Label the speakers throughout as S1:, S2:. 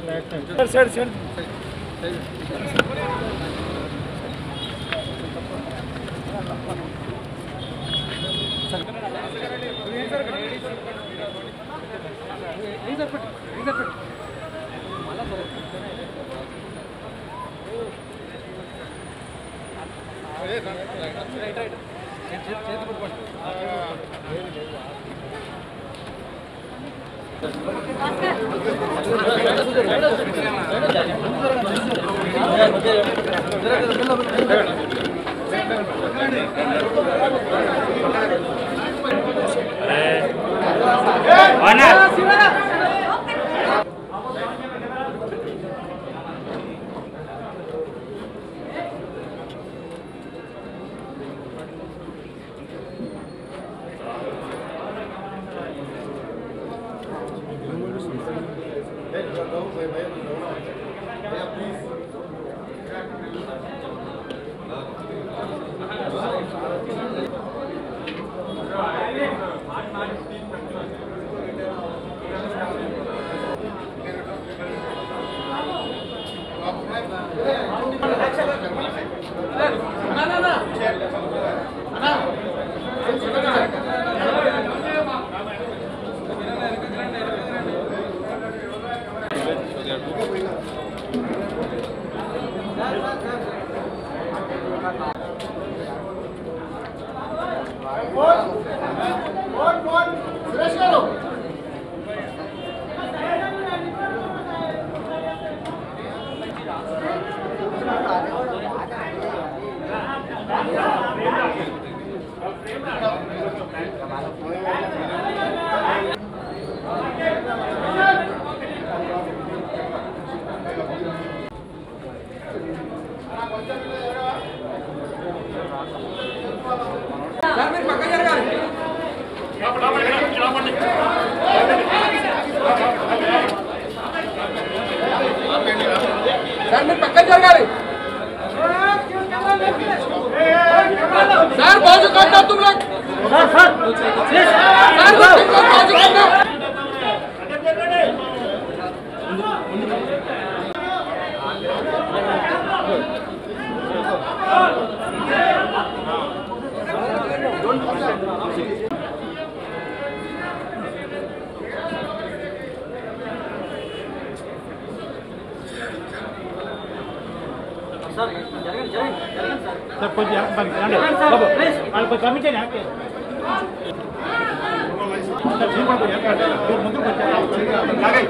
S1: Sir మీరు పక్కన జరగాలి సార్ బాజు కట్టా తుమ్ లోగ్ సార్ సార్ బాజు కట్టా
S2: సార్ కొంచెం వెనక్కి రండి. బాబు, వాళ్ళు కొంచెం పంపించండి వెనక్కి. సార్, మీరు కూడా కొంచెం వెనక్కి రండి. మీరు ముందుకు వచ్చారు. లాగండి.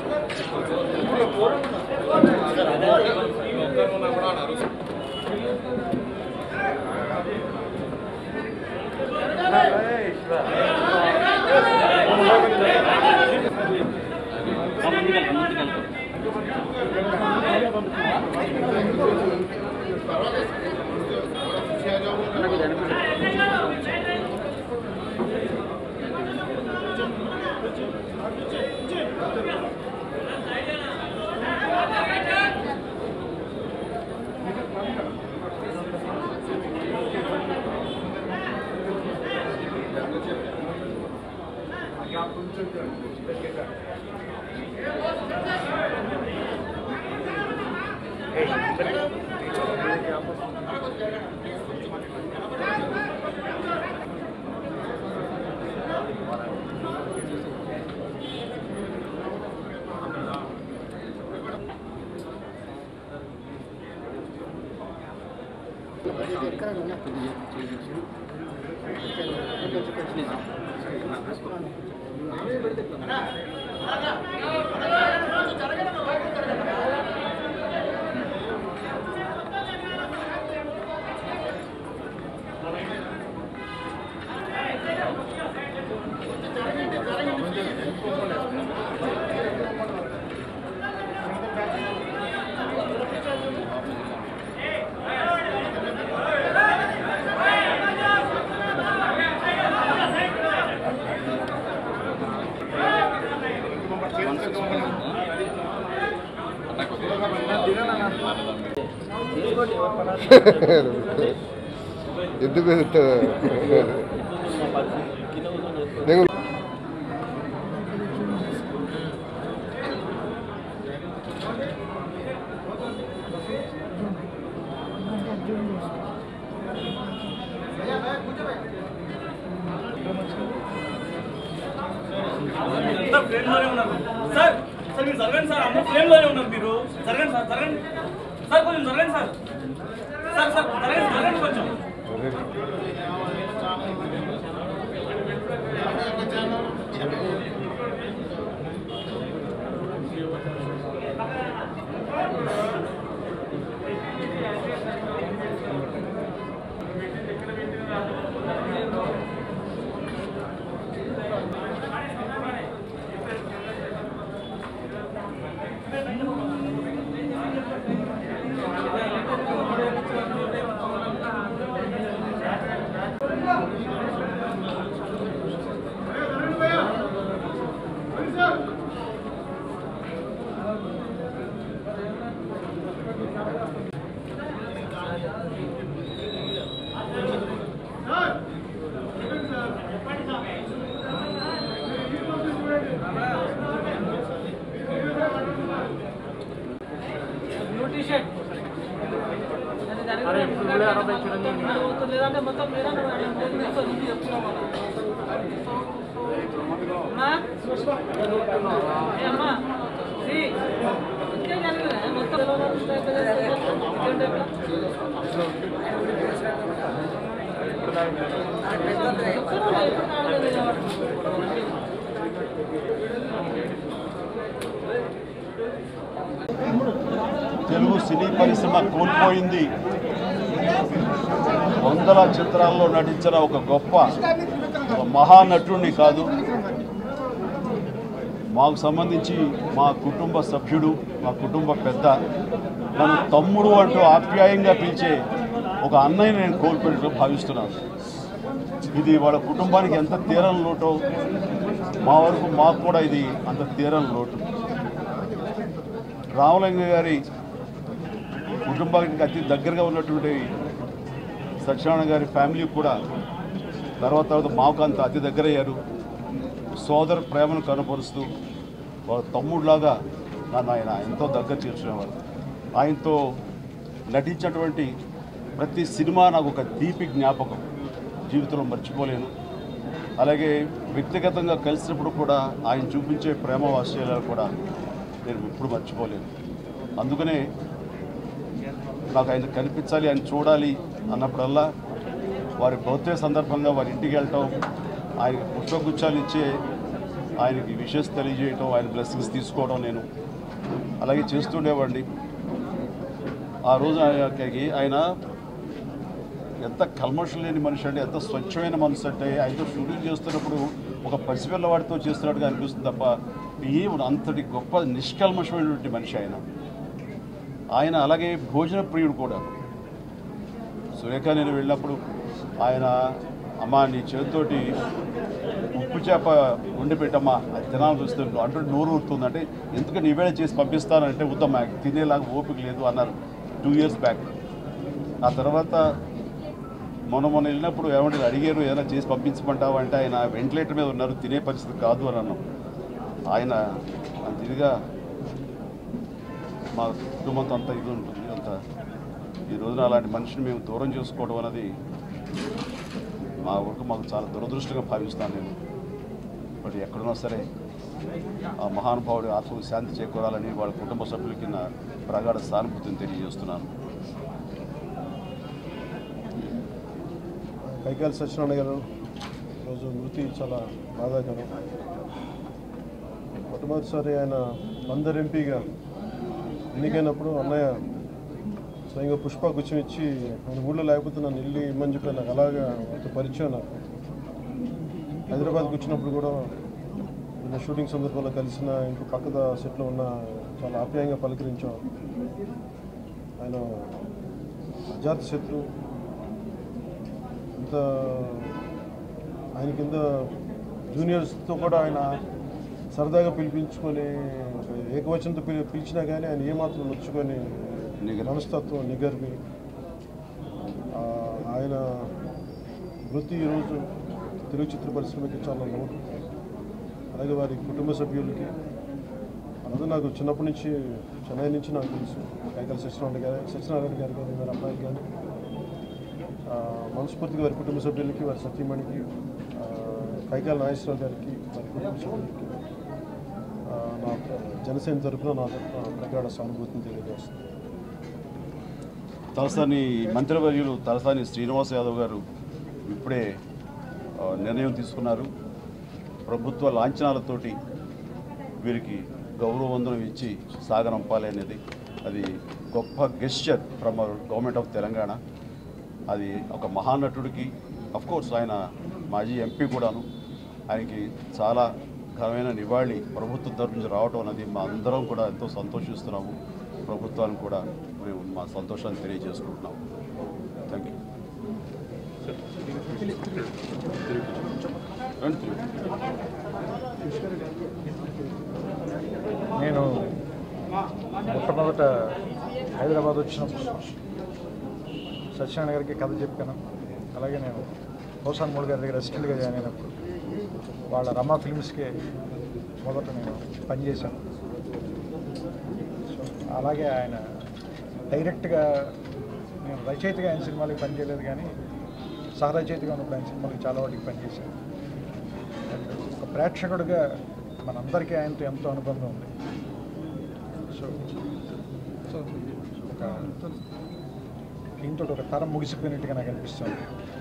S3: ఎందుకు నేను సార్ ఫ్రేమ్ లోనే ఉన్నారు సార్ సార్ మీరు జరగండి సార్ అమ్మ ఫ్రేమ్ లోనే ఉన్నారు మీరు జరగండి సార్ జరగండి సార్ కొంచెం జరగండి సార్ సార్ సార్ జరగండి జరగండి కొంచెం
S1: బ్లూ టీ షర్ట్ అది జరగదు లేదంటే మొత్తం మీరే హిందీ చెప్తున్నాం అమ్మా ఏ అమ్మా శ్రీ ఇంకేం జరగలేదు మొత్తం
S4: తెలుగు సినీ పరిశ్రమ కోల్పోయింది వందల చిత్రాల్లో నటించిన ఒక గొప్ప ఒక మహానటుడిని కాదు మాకు సంబంధించి మా కుటుంబ సభ్యుడు మా కుటుంబ పెద్ద నన్ను తమ్ముడు అంటూ ఆప్యాయంగా పిలిచే ఒక అన్నయ్య నేను కోల్పోయినట్లు భావిస్తున్నాను ఇది వాళ్ళ కుటుంబానికి ఎంత తీరని లోటో మా వరకు మాకు కూడా ఇది అంత తీరని లోటు రామలింగ గారి కుటుంబానికి అతి దగ్గరగా ఉన్నటువంటి సత్యనారాయణ గారి ఫ్యామిలీ కూడా తర్వాత తర్వాత మాకు అంత అతి దగ్గర అయ్యారు సోదర ప్రేమను కనపరుస్తూ వాళ్ళ తమ్ముడిలాగా నన్ను ఆయన ఎంతో దగ్గర తీర్చుకునేవారు ఆయనతో నటించినటువంటి ప్రతి సినిమా నాకు ఒక తీపి జ్ఞాపకం జీవితంలో మర్చిపోలేను అలాగే వ్యక్తిగతంగా కలిసినప్పుడు కూడా ఆయన చూపించే ప్రేమ వాత్సల్యాలు కూడా నేను ఎప్పుడు మర్చిపోలేను అందుకనే నాకు ఆయన కనిపించాలి ఆయన చూడాలి అన్నప్పుడల్లా వారి బర్త్డే సందర్భంగా వారి ఇంటికి వెళ్ళటం ఆయనకి పుష్పగుచ్చాలు ఇచ్చే ఆయనకి విషెస్ తెలియజేయటం ఆయన బ్లెస్సింగ్స్ తీసుకోవడం నేను అలాగే చేస్తుండేవాడిని ఆ రోజు ఆయనకి ఆయన ఎంత కల్మషం లేని మనిషి అంటే ఎంత స్వచ్ఛమైన మనసు అంటే ఆయనతో షూటింగ్ చేస్తున్నప్పుడు ఒక పసిపిల్లవాడితో చేస్తున్నట్టుగా అనిపిస్తుంది తప్ప ఏం అంతటి గొప్ప నిష్కల్మషమైనటువంటి మనిషి ఆయన ఆయన అలాగే భోజన ప్రియుడు కూడా సురేఖ నేను వెళ్ళినప్పుడు ఆయన అమ్మా నీ చేతితోటి ఉప్పు చేప వండి పెట్టమ్మా అది తినాలని చూస్తుంటాం అంటూ నోరు ఊరుతుంది అంటే ఎందుకని ఈవేళ చేసి పంపిస్తానంటే వద్దమ్మా తినేలాగా ఓపిక లేదు అన్నారు టూ ఇయర్స్ బ్యాక్ ఆ తర్వాత మొన్న మొన్న వెళ్ళినప్పుడు ఏమంటే అడిగారు ఏదైనా చేసి పంపించమంటావా అంటే ఆయన వెంటిలేటర్ మీద ఉన్నారు తినే పరిస్థితి కాదు అని అన్నాం ఆయన అంత ఇదిగా మా కుటుంబంతో అంత ఇది ఉంటుంది అంత ఈ రోజున అలాంటి మనిషిని మేము దూరం చేసుకోవడం అనేది మా వరకు మాకు చాలా దురదృష్టంగా భావిస్తాను నేను బట్ ఎక్కడున్నా సరే ఆ మహానుభావుడి ఆత్మకు శాంతి చేకూరాలని వాళ్ళ కుటుంబ సభ్యులకి నా ప్రగాఢ సానుభూతిని తెలియజేస్తున్నాను
S5: కైకాల సత్యనారాయణ గారు ఈరోజు మృతి చాలా బాధాకరం మొట్టమొదటిసారి ఆయన అందరు ఎంపీగా ఎన్నికైనప్పుడు అన్నయ్య స్వయంగా పుష్ప గుచ్చం ఇచ్చి ఆయన ఊళ్ళో లేకపోతే నన్ను ఇల్లు ఇమ్మని చెప్పి నాకు అలాగా అంత పరిచయం నాకు హైదరాబాద్కి వచ్చినప్పుడు కూడా నిన్న షూటింగ్ సందర్భంలో కలిసిన ఇంకో పక్కద సెట్లో ఉన్న చాలా ఆప్యాయంగా పలకరించాం ఆయన అజాత శత్రు ఇంత ఆయన కింద జూనియర్స్తో కూడా ఆయన సరదాగా పిలిపించుకొని ఒక ఏకవచనంతో పిలి పిలిచినా కానీ ఆయన ఏమాత్రం నొచ్చుకొని
S4: నిగర్.
S5: మనస్తత్వం నిగర్వి ఆ, ఆయన వృత్తి ఈరోజు తెలుగు చిత్ర పరిశ్రమకి చాలా లోటు అలాగే వారి కుటుంబ సభ్యులకి అలాగే నాకు చిన్నప్పటి నుంచి చెన్నై నుంచి నాకు తెలుసు కైకల సత్యనారాయణ గారి సత్యనారాయణ గారి కానీ వారి అబ్బాయికి కానీ ఆ, మనస్ఫూర్తిగా వారి కుటుంబ సభ్యులకి వారి సతీమణికి ఆ, కైకాల నాగేశ్వరరావు గారికి వారి కుటుంబ సభ్యులకి నా జనసేన తరఫున నా తరఫున ప్రగాఢ సానుభూతిని తెలియజేస్తుంది
S4: తలసాని మంత్రివర్యులు తలసాని శ్రీనివాస్ యాదవ్ గారు ఇప్పుడే ఆ, నిర్ణయం తీసుకున్నారు ప్రభుత్వ లాంఛనాలతోటి వీరికి గౌరవవందనం ఇచ్చి సాగనంపాలి అనేది అది గొప్ప gesture from government of Telangana అది ఒక మహానటుడికి కోర్స్ ఆయన మాజీ ఎంపీ కూడాను ఆయనకి చాలా ఘనమైన నివాళి ప్రభుత్వం తరఫు నుంచి రావటం అనేది మా అందరం కూడా ఎంతో సంతోషిస్తున్నాము ప్రభుత్వానికి కూడా మేము మా సంతోషాన్ని తెలియజేసుకుంటున్నాము థ్యాంక్ యూ రండి తిరుగు.
S6: నేను మొట్టమొదట హైదరాబాద్ వచ్చినప్పుడు సత్యనారాయణ గారికి కథ చెప్పాను అలాగే నేను హోసాన్ మూడు గారి దగ్గర అసిస్టెంట్గా జాయిన్ అయినప్పుడు వాళ్ళ రమా ఫిల్మ్స్కి మొదట నేను పనిచేశాను సో అలాగే ఆయన డైరెక్ట్గా నేను రచయితగా ఆయన సినిమాలకి పనిచేయలేదు కానీ సహరచయితగా ఉన్నప్పుడు ఆయన సినిమాలకి చాలా వాటికి పనిచేశాను అండ్ ఒక ప్రేక్షకుడిగా మనందరికీ ఆయనతో ఎంతో అనుబంధం ఉంది సో సో ఒక దీంతో ఒక తరం ముగిసిపోయినట్టుగా నాకు అనిపిస్తుంది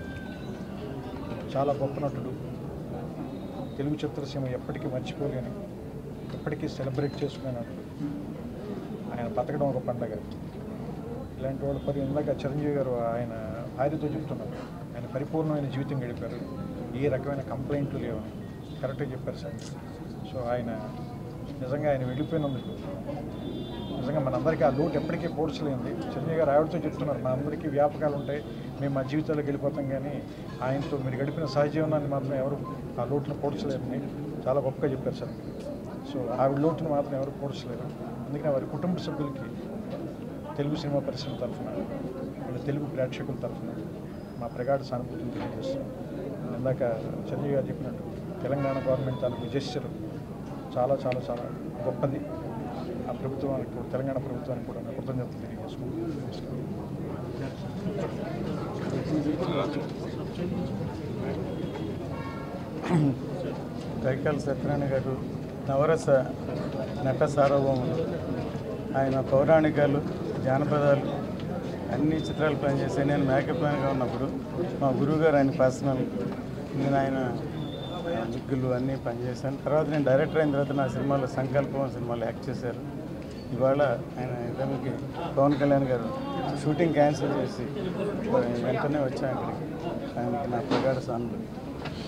S6: చాలా గొప్ప నటుడు తెలుగు చిత్రసీమ ఎప్పటికీ మర్చిపోలేని ఎప్పటికీ సెలబ్రేట్ చేసుకునే నటుడు ఆయన బతకడం ఒక పండగ ఇలాంటి వాళ్ళు పరి ఇందాక చిరంజీవి గారు ఆయన భార్యతో చెప్తున్నారు ఆయన పరిపూర్ణమైన జీవితం గడిపారు ఏ రకమైన కంప్లైంట్లు లేవు కరెక్ట్గా చెప్పారు సార్ సో ఆయన నిజంగా ఆయన వెళ్ళిపోయినందుకు నిజంగా మనందరికీ ఆ లోటు ఎప్పటికీ పోడ్చలేంది చిరంజీవి గారు ఆవిడతో చెప్తున్నారు మా అందరికీ వ్యాపకాలు ఉంటాయి మేము మా జీవితాలకు వెళ్ళిపోతాం కానీ ఆయనతో మీరు గడిపిన సహజీవనాన్ని మాత్రం ఎవరు ఆ లోటును పోడ్చలేరని చాలా గొప్పగా చెప్పారు సార్ మీరు సో ఆవిడ లోటును మాత్రం ఎవరు పోడ్చలేరు అందుకని వారి కుటుంబ సభ్యులకి తెలుగు సినిమా పరిశ్రమ తరఫున ఇక్కడ తెలుగు ప్రేక్షకుల తరఫున మా ప్రగాఢ సానుభూతిని తెలియజేస్తున్నాం ఇందాక చిరంజీవి గారు చెప్పినట్టు తెలంగాణ గవర్నమెంట్ తాలూకు జెస్చర్ చాలా చాలా చాలా గొప్పది ఆ ప్రభుత్వానికి కూడా తెలంగాణ ప్రభుత్వానికి కూడా నా కృతజ్ఞతలు తెలియజేసుకుంటున్నాను
S7: కైకాల సత్యనారాయణ గారు నవరస నట సార్వభౌములు ఆయన పౌరాణికాలు జానపదాలు అన్ని చిత్రాలు పనిచేసి నేను మేకప్ మ్యాన్గా ఉన్నప్పుడు మా గురువు గారు ఆయన పర్సనల్ నేను ఆయన విగ్గులు అన్నీ పనిచేశాను తర్వాత నేను డైరెక్టర్ అయిన తర్వాత నా సినిమాలో సంకల్పం సినిమాలో యాక్ట్ చేశారు ఇవాళ ఆయన ఇతనికి పవన్ కళ్యాణ్ గారు షూటింగ్ క్యాన్సిల్ చేసి వెంటనే వచ్చాను అక్కడికి ఆయనకి నా ప్రగాఢ సానుభూతి